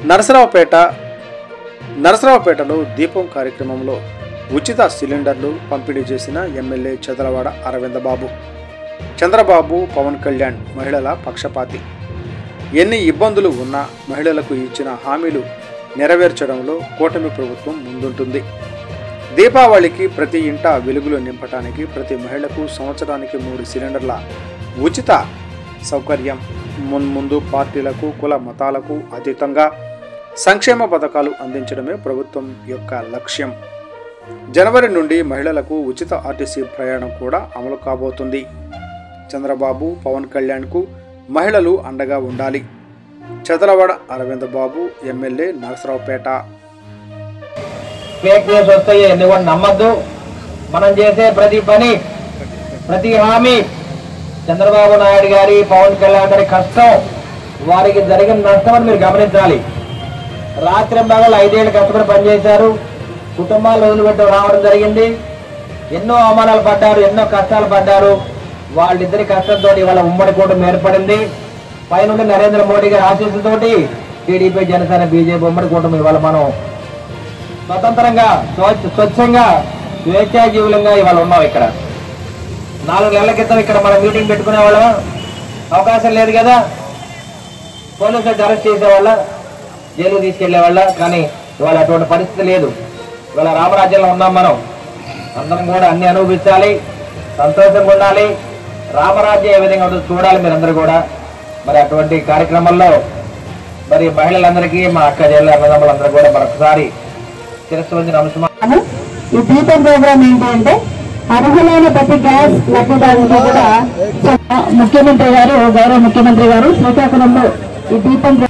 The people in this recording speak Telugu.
నరసరావుపేట నరసరావుపేటలో దీపం కార్యక్రమంలో ఉచిత సిలిండర్లు పంపిణీ చేసిన ఎమ్మెల్యే చదలవాడ అరవింద బాబు చంద్రబాబు పవన్ కళ్యాణ్ మహిళల పక్షపాతి ఎన్ని ఇబ్బందులు ఉన్నా మహిళలకు ఇచ్చిన హామీలు నెరవేర్చడంలో కూటమి ప్రభుత్వం ముందుంటుంది దీపావళికి ప్రతి ఇంట వెలుగులు నింపటానికి ప్రతి మహిళకు సంవత్సరానికి మూడు సిలిండర్ల ఉచిత సౌకర్యం మున్ముందు పార్టీలకు కుల మతాలకు అతీతంగా సంక్షేమ పథకాలు అందించడమే ప్రభుత్వం యొక్క లక్ష్యం జనవరి నుండి మహిళలకు ఉచిత ఆర్టీసీ ప్రయాణం కూడా అమలు కాబోతుంది చంద్రబాబు పవన్ కళ్యాణ్కు మహిళలు అండగా ఉండాలి Chadalavada Aravind Babu MLA Narasaraopet fake news వస్తాయి ఎన్ని కూడా నమ్మద్దు మనం చేసే ప్రతి పని ప్రతి హామీ చంద్రబాబు నాయుడు గారి పవన్ కళ్యాణ్ గారి కష్టం వారికి జరిగిన నష్టం అని మీరు గమనించాలి రాత్రి పగలు ఐదేళ్ళు కష్టపడి పనిచేశారు కుటుంబాలు వదిలిపెట్టి రావడం జరిగింది ఎన్నో అవమానాలు పడ్డారు ఎన్నో కష్టాలు పడ్డారు వాళ్ళిద్దరి కష్టంతో ఇవాళ ఉమ్మడి కూటమి ఏర్పడింది పైనుండి నరేంద్ర మోడీ గారి ఆశీస్సుతోటి టీడీపీ జనసేన బీజేపీ ఉమ్మడి కూటమి ఇవాళ మనం స్వతంత్రంగా స్వచ్ఛ- స్వచ్ఛంగా స్వేచ్ఛాజీవులంగా ఇవాళ ఉన్నాం ఇక్కడ నాలుగు నెలల క్రితం ఇక్కడ మనం మీటింగ్ పెట్టుకునే వాళ్ళ అవకాశం లేదు కదా పోలీసులు అరెస్ట్ చేసేవాళ్ళ జైలు తీసుకెళ్లే వాళ్ళ కానీ ఇవాళ అటువంటి పరిస్థితి లేదు ఇవాళ రామరాజ్యంలో ఉన్నాం మనం అందరం కూడా అన్ని అనుభవించాలి సంతోషంగా ఉండాలి రామరాజ్యం ఏ విధంగా ఉంటుందో చూడాలి మీరందరూ కూడా మరి అటువంటి కార్యక్రమంలో మరి మహిళలందరికీ మా అక్క చెల్లెలు అన్నదమ్ములందరూ కూడా మరొకసారి శిరస్సు వంచిన అంశం అను. ఈ దీపం ప్రోగ్రామ్ ఏంటి అంటే అర్హులైన ప్రతి గ్యాస్ లబ్ధిదారులకు కూడా ముఖ్యమంత్రి గారు గౌరవ ముఖ్యమంత్రి గారు శ్రీకాకుళంలో ఈ దీపం ప్రో-